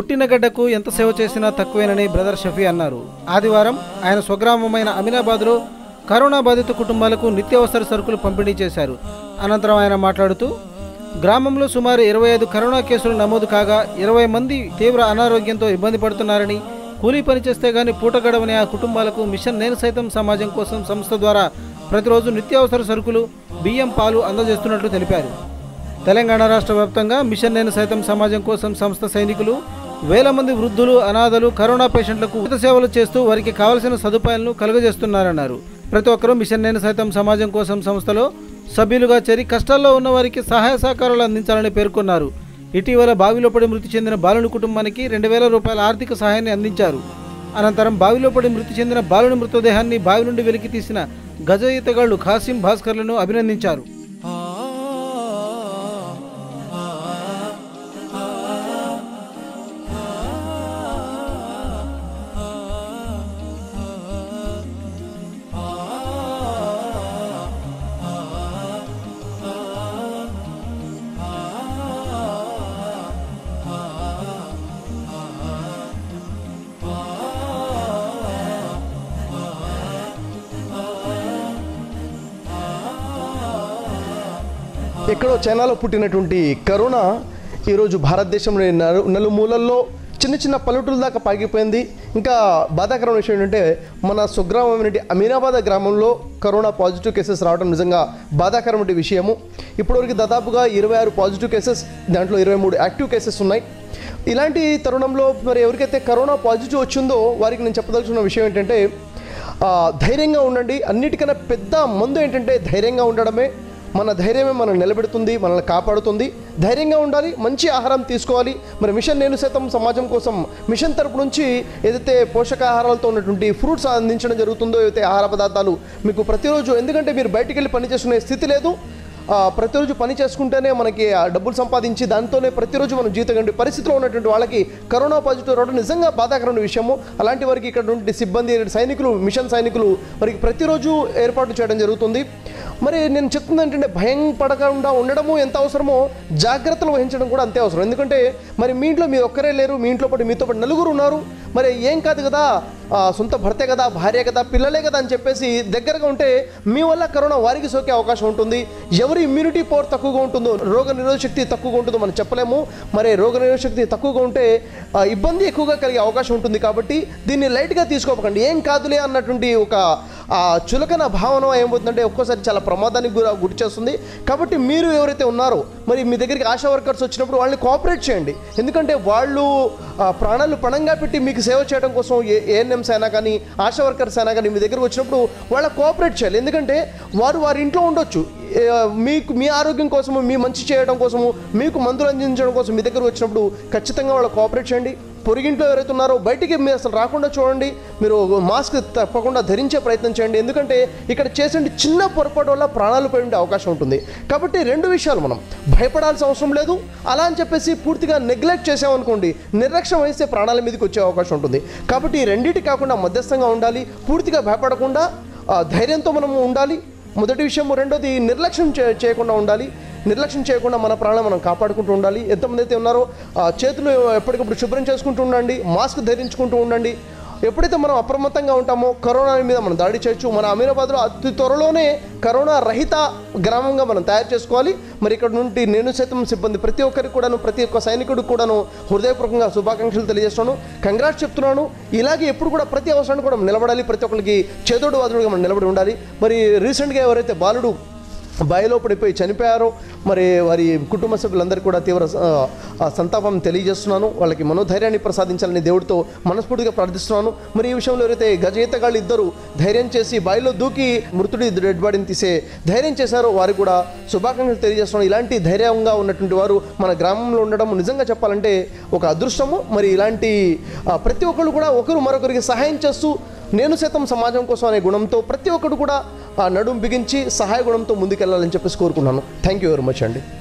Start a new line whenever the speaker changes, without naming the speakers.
పుట్టిన ఎంత సేవ చేసినా తక్కువేనని బ్రదర్ షఫీ అన్నారు ఆదివారం ఆయన స్వగ్రామమైన అమినాబాద్లో కరోనా బాధిత కుటుంబాలకు నిత్యావసర సరుకులు పంపిణీ చేశారు అనంతరం ఆయన మాట్లాడుతూ గ్రామంలో సుమారు ఇరవై ఐదు కరోనా కేసులు నమోదు కాగా ఇరవై మంది తీవ్ర అనారోగ్యంతో ఇబ్బంది పడుతున్నారని కూలీ పని చేస్తే గాని పూట గడవని ఆ కుటుంబాలకు మిషన్ నేను సైతం సమాజం కోసం సంస్థ ద్వారా ప్రతిరోజు నిత్యావసర సరుకులు బియ్యం పాలు అందజేస్తున్నట్లు తెలిపారు తెలంగాణ రాష్ట్ర వ్యాప్తంగా మిషన్ నేను సైతం సమాజం కోసం సంస్థ సైనికులు వేల మంది వృద్ధులు అనాథలు కరోనా పేషెంట్లకు ఉచిత సేవలు చేస్తూ వారికి కావలసిన సదుపాయాలను కలుగజేస్తున్నారన్నారు ప్రతి ఒక్కరూ మిషన్ నేను సైతం సమాజం కోసం సంస్థలో సభ్యులుగా చేరి కష్టాల్లో ఉన్న వారికి సహాయ సహకారాలు అందించాలని పేర్కొన్నారు ఇటీవల బావిలో పడి మృతి చెందిన బాలుని కుటుంబానికి రెండు వేల రూపాయల ఆర్థిక సహాయాన్ని అందించారు అనంతరం బావిలో పడి మృతి చెందిన బాలుని మృతదేహాన్ని బావి నుండి వెలికి తీసిన గజ ఈతగాళ్లు ఖాసిం భాస్కర్లను అభినందించారు
ఎక్కడో చైనాలో పుట్టినటువంటి కరోనా ఈరోజు భారతదేశంలో నలు నలుమూలల్లో చిన్న చిన్న పల్లెటూరు దాకా పాకిపోయింది ఇంకా బాధాకరమైన విషయం ఏంటంటే మన స్వగ్రామం అమీనాబాద్ గ్రామంలో కరోనా పాజిటివ్ కేసెస్ రావడం నిజంగా బాధాకరమైన విషయము ఇప్పటివరకు దాదాపుగా ఇరవై ఆరు పాజిటివ్ కేసెస్ దాంట్లో ఇరవై మూడు యాక్టివ్ కేసెస్ ఉన్నాయి ఇలాంటి తరుణంలో మరి ఎవరికైతే కరోనా పాజిటివ్ వచ్చిందో వారికి నేను చెప్పదలుచుకున్న విషయం ఏంటంటే ఆ, ధైర్యంగా ఉండండి అన్నిటికన్నా పెద్ద మందు ఏంటంటే ధైర్యంగా ఉండడమే మన ధైర్యమే మనం నిలబెడుతుంది మనల్ని కాపాడుతుంది ధైర్యంగా ఉండాలి మంచి ఆహారం తీసుకోవాలి మరి మిషన్ నేను సైతం సమాజం కోసం మిషన్ తరపు నుంచి ఏదైతే పోషకాహారాలతో ఉన్నటువంటి ఫ్రూట్స్ అందించడం జరుగుతుందో ఏదైతే ఆహార పదార్థాలు మీకు ప్రతిరోజు ఎందుకంటే మీరు బయటికి వెళ్ళి పని చేసుకునే స్థితి లేదు ఆ, ప్రతిరోజు పని చేసుకుంటేనే మనకి ఆ డబ్బులు సంపాదించి దాంతోనే ప్రతిరోజు మనం జీవితం గడిపే పరిస్థితిలో ఉన్నటువంటి వాళ్ళకి కరోనా పాజిటివ్ రావడం నిజంగా బాధాకరమైన విషయము అలాంటి వారికి ఇక్కడ నుండి సిబ్బంది సైనికులు మిషన్ సైనికులు వారికి ప్రతిరోజు ఏర్పాటు చేయడం జరుగుతుంది మరి నేను చెప్తుంది ఏంటంటే భయం పడకుండా ఉండడము ఎంత అవసరమో జాగ్రత్తలు వహించడం కూడా అంతే అవసరం ఎందుకంటే మరి మీ ఇంట్లో మీరు ఒక్కరే లేరు మీ ఇంట్లో పాటు మీతో పాటు నలుగురు ఉన్నారు మరి ఏం కాదు కదా ఆ, సొంత భర్తే కదా భార్య కదా పిల్లలే కదా అని చెప్పేసి దగ్గరగా ఉంటే మీ వల్ల కరోనా వారికి సోకే అవకాశం ఉంటుంది ఎవరి ఇమ్యూనిటీ పవర్ తక్కువగా ఉంటుందో రోగ నిరోధక శక్తి తక్కువగా ఉంటుందో మనం చెప్పలేము మరి రోగ నిరోధక శక్తి తక్కువగా ఉంటే ఆ, ఇబ్బంది ఎక్కువగా కలిగే అవకాశం ఉంటుంది కాబట్టి దీన్ని లైట్గా తీసుకోకండి ఏం కాదులే అన్నటువంటి ఒక ఆ చులకన భావన ఏమవుతుందంటే ఒక్కోసారి చాలా ప్రమాదానికి గురి గురి చేస్తుంది కాబట్టి మీరు ఎవరైతే ఉన్నారో మరి మీ దగ్గరికి ఆశా వర్కర్స్ వచ్చినప్పుడు వాళ్ళని కోఆపరేట్ చేయండి ఎందుకంటే వాళ్ళు ఆ, ప్రాణాలు పణంగా పెట్టి మీకు సేవ చేయడం కోసం ఏ ఏఎన్ఎంస్ అయినా కానీ ఆశా వర్కర్స్ అయినా కానీ మీ దగ్గరకు వచ్చినప్పుడు వాళ్ళ కోఆపరేట్ చేయాలి ఎందుకంటే వారు వారి ఇంట్లో ఉండొచ్చు ఏ, మీకు మీ ఆరోగ్యం కోసము మీ మంచి చేయడం కోసము మీకు మందులు అందించడం కోసం మీ దగ్గర వచ్చినప్పుడు ఖచ్చితంగా వాళ్ళ కోఆపరేట్ చేయండి పొరిగింట్లో ఎవరైతే ఉన్నారో బయటికి మీరు అసలు రాకుండా చూడండి మీరు మాస్క్ తప్పకుండా ధరించే ప్రయత్నం చేయండి ఎందుకంటే ఇక్కడ చేసే చిన్న పొరపాటు వల్ల ప్రాణాలు పోయి ఉండే అవకాశం ఉంటుంది కాబట్టి రెండు విషయాలు మనం భయపడాల్సిన అవసరం లేదు అలా అని చెప్పేసి పూర్తిగా నెగ్లెక్ట్ చేసామనుకోండి నిర్లక్ష్యం వహిస్తే ప్రాణాల మీదకి వచ్చే అవకాశం ఉంటుంది కాబట్టి ఈ రెండింటి కాకుండా మధ్యస్థంగా ఉండాలి పూర్తిగా భయపడకుండా ఆ, ధైర్యంతో మనము ఉండాలి మొదటి విషయం రెండోది నిర్లక్ష్యం చే- చేయకుండా ఉండాలి నిర్లక్ష్యం చేయకుండా మన ప్రాణం మనం కాపాడుకుంటూ ఉండాలి ఎంతమంది అయితే ఉన్నారో ఆ, చేతులు ఎప్పటికప్పుడు శుభ్రం చేసుకుంటూ ఉండండి మాస్క్ ధరించుకుంటూ ఉండండి ఎప్పుడైతే మనం అప్రమత్తంగా ఉంటామో కరోనా మీద మనం దాడి చేయొచ్చు మన అమీనాబాద్లో అతి త్వరలోనే కరోనా రహిత గ్రామంగా మనం తయారు చేసుకోవాలి మరి ఇక్కడ నుండి నేను సైతం సిబ్బంది ప్రతి ఒక్కరికి కూడాను ప్రతి ఒక్క సైనికుడికి కూడాను హృదయపూర్వకంగా శుభాకాంక్షలు తెలియజేస్తున్నాను కంగ్రాట్స్ చెప్తున్నాను ఇలాగే ఎప్పుడు కూడా ప్రతి అవసరాన్ని కూడా మనం నిలబడాలి ప్రతి ఒక్కరికి చేదోడు వాదుడుగా మనం నిలబడి ఉండాలి మరి రీసెంట్గా ఎవరైతే బాలుడు బావిలో పడిపోయి చనిపోయారో మరి వారి కుటుంబ సభ్యులందరికీ కూడా తీవ్ర ఆ, ఆ సంతాపం తెలియజేస్తున్నాను వాళ్ళకి మనోధైర్యాన్ని ప్రసాదించాలని దేవుడితో మనస్ఫూర్తిగా ప్రార్థిస్తున్నాను మరి ఈ విషయంలో ఎవరైతే గజయితగాళ్ళు ఇద్దరు ధైర్యం చేసి బావిలో దూకి మృతుడి డెడ్ బాడీని తీసే ధైర్యం చేశారో వారికి కూడా శుభాకాంక్షలు తెలియజేస్తున్నాను ఇలాంటి ధైర్యంగా ఉన్నటువంటి వారు మన గ్రామంలో ఉండడం నిజంగా చెప్పాలంటే ఒక అదృష్టము మరి ఇలాంటి ఆ, ప్రతి ఒక్కరు కూడా ఒకరు మరొకరికి సహాయం చేస్తూ నేను సైతం సమాజం కోసం అనే గుణంతో ప్రతి ఒక్కరు కూడా ఆ నడుం బిగించి సహాయ గుణంతో ముందుకెళ్ళాలని చెప్పేసి కోరుకున్నాను థ్యాంక్ యూ వెరీ మచ్ అండి